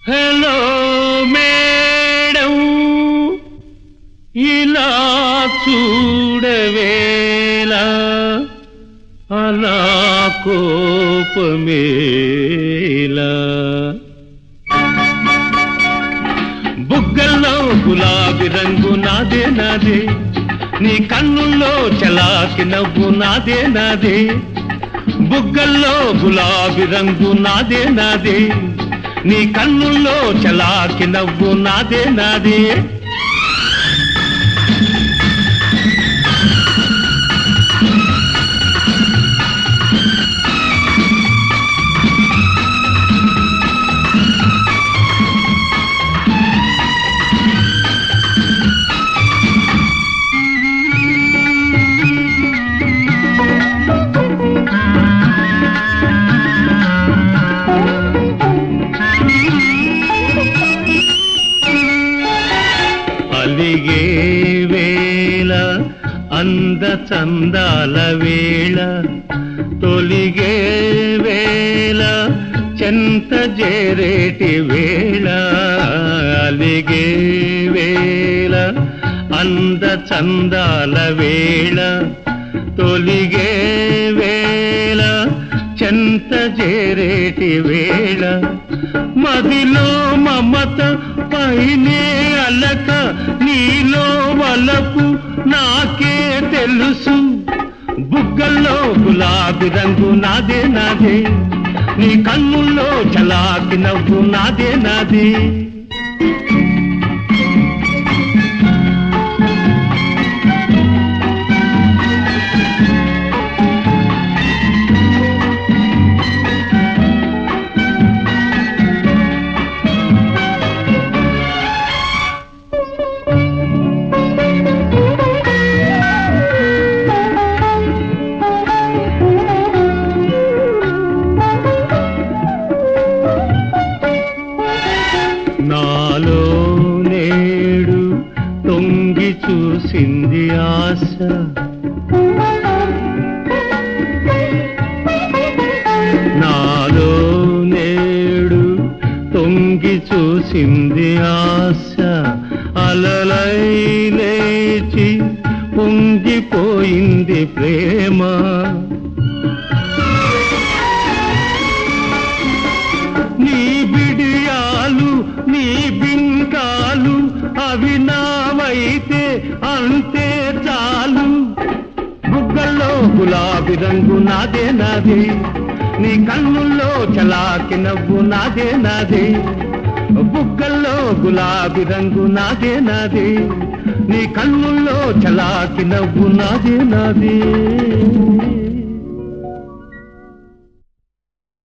hello madam ఇలా చూడవేలా అలా కోపమేలా బుగ్గల్లో గులాబీ రంగు నాదే నాదే నీ కన్నుల్లో చలాకి నవ్వు నాదే నాదే బుగ్గల్లో గులాబీ రంగు నాదే నాదే నీ కన్నుల్లో చలాకి నవ్వు నాదే నాదే అలిగే వేళ అంద చందాల వేళ తొలిగే వేళ చెంత జేరేటి వేళ అలిగే వేళ అంద చందాల వేళ తొలిగే వేళ చెంత చేరేటి వేళ మదిలో మమత పైనే అలక నీలో వలపు నాకే తెలుసు బుగ్గల్లో గులాబీ రంగు నాదే నాదే నీ కన్నుల్లో చలాకి నవ్వు నాదే నాదే నాలో నేడు తొంగి చూసింది ఆశ నాలో నేడు తొంగి చూసింది ఆశ అలలై లేచి పొంగిపోయింది ప్రేమ నీ బిడియాలు నీ బింకాలు అవి నావైతే అంతే చాలు బుగ్గల్లో గులాబీ రంగు నాదే నాదే నీ కన్నుల్లో చలాకి నవ్వు నాదే నాదే బుగ్గల్లో గులాబీ రంగు నాదే నాదే నీ కన్నుల్లో చలాకి నవ్వు నాదే నాదే